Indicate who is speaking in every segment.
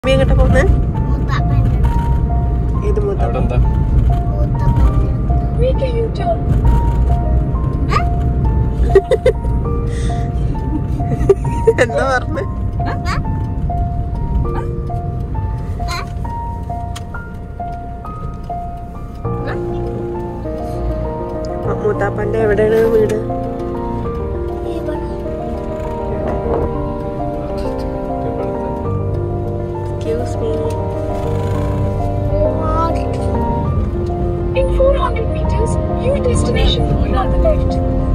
Speaker 1: Mummy എങ്ങോട്ടാ പോകുന്നേ
Speaker 2: മൂത്താപ്പൻ്റെ
Speaker 1: ഏത് മൂത്ത
Speaker 3: അവിടെ എന്താ
Speaker 2: മൂത്താപ്പൻ്റെ
Speaker 1: എന്താ പറഞ്ഞേ മൂത്താപ്പന്റെ എവിടെയാണ് വീട് excuse me
Speaker 4: In 400 meters, your destination will be on the left.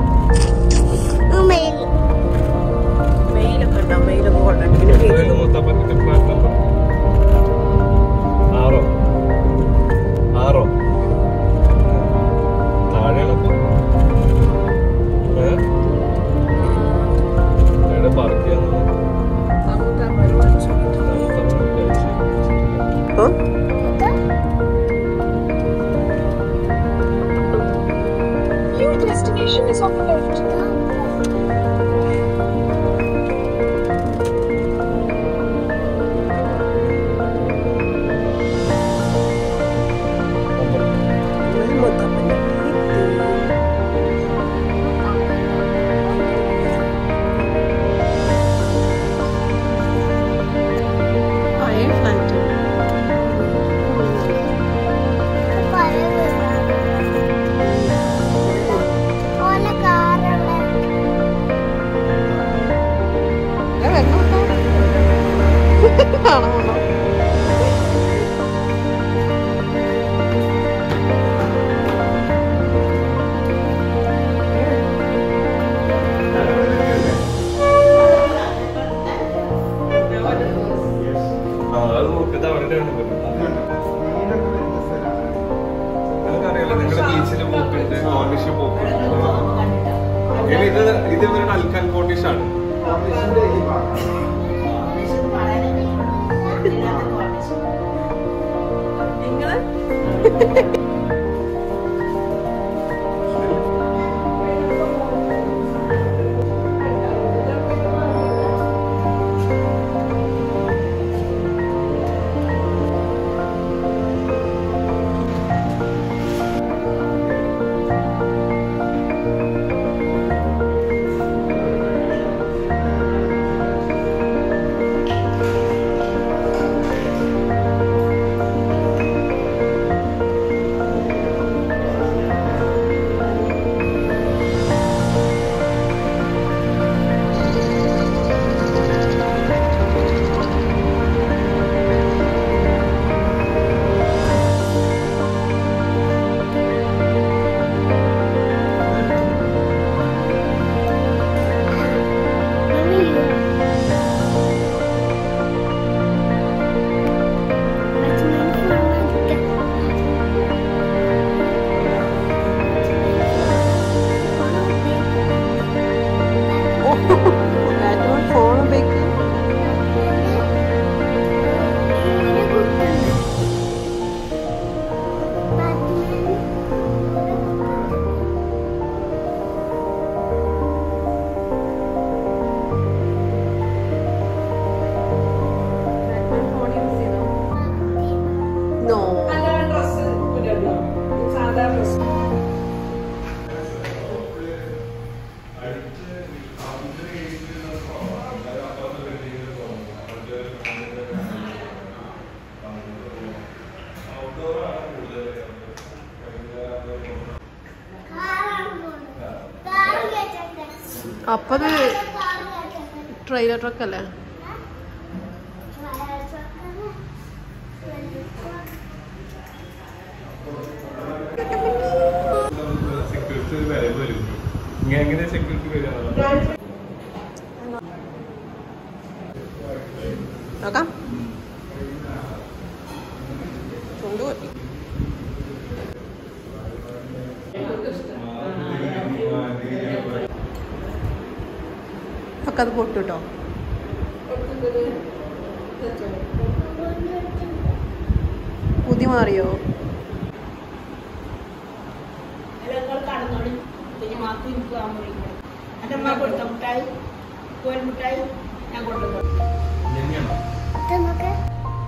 Speaker 1: മെയിലൊക്കെ ഉണ്ടോ മെയിലൊക്കെ കൊണ്ടുണ്ടെങ്കിൽ
Speaker 3: മുത്തപ്പൻ്റെ ഫ്ലാറ്റ് നമ്പർ ആറോ ആറോ താഴെയാണപ്പോ ഏ? എവിടെ പാർക്ക് ചെയ്യാന്നുള്ളത്
Speaker 1: ഓ
Speaker 4: Your destination is on the left.
Speaker 1: മൂത്താപ്പന്റെ പഴയ ഫ്ലാറ്റ്
Speaker 2: ഓലെ കാറവിടെ
Speaker 1: കാണാമോ
Speaker 3: ആ അത് നോക്കിട്ട് അവരുടെ നമുക്കറിയാലോ നിങ്ങളുടെ ബീച്ചിൽ പോക്കുണ്ട് കോർണിഷ് പോക്കുണ്ട് ഇനി ഇത് ഇത് ഇവരുടെ അൽക്കാൻ കോർണിഷാണ്
Speaker 1: ഫോൺ ഉപയോഗിക്കും നോ അപ്പൊ അത് ട്രെയിലർ ട്രക്ക് അല്ലേ
Speaker 3: സെക്യൂരിറ്റി ഒരു വില വരും ഇങ്ങനെ എങ്ങനെ സെക്യൂരിറ്റി വരിക
Speaker 1: നോക്കാം ചുണ്ട് പറ്റി ഒക്കെ അത് പൊട്ടുട്ടോ പുതി മാറിയോ
Speaker 5: നിങ്ങൾ കടന്നോളി പിന്നെ മാക്കും എനിക്ക് ആ മുറിയില്ല എൻ്റെ അമ്മ കൊടുത്ത മുട്ടായി കോൽ മുട്ടായി ഞാൻ കൊണ്ടുപോകും
Speaker 2: നമുക്ക്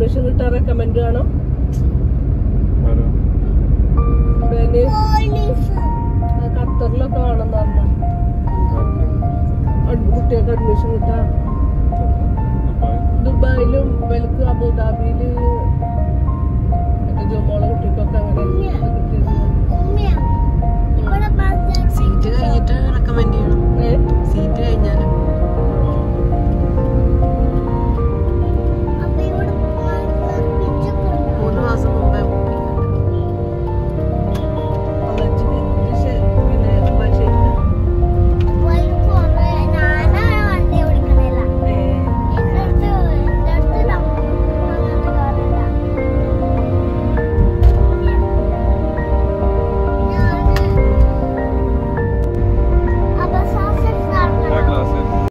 Speaker 6: അഡ്മിഷൻ കിട്ടാൻ റെക്കമെൻഡ് ആണോ
Speaker 3: ആരോ?
Speaker 6: ബെന്
Speaker 2: പോലീസ്
Speaker 6: ഖത്തറിലൊക്കെ വേണമെന്ന് പറഞ്ഞു കുട്ടികൾക്ക് അഡ്മിഷൻ കിട്ടാൻ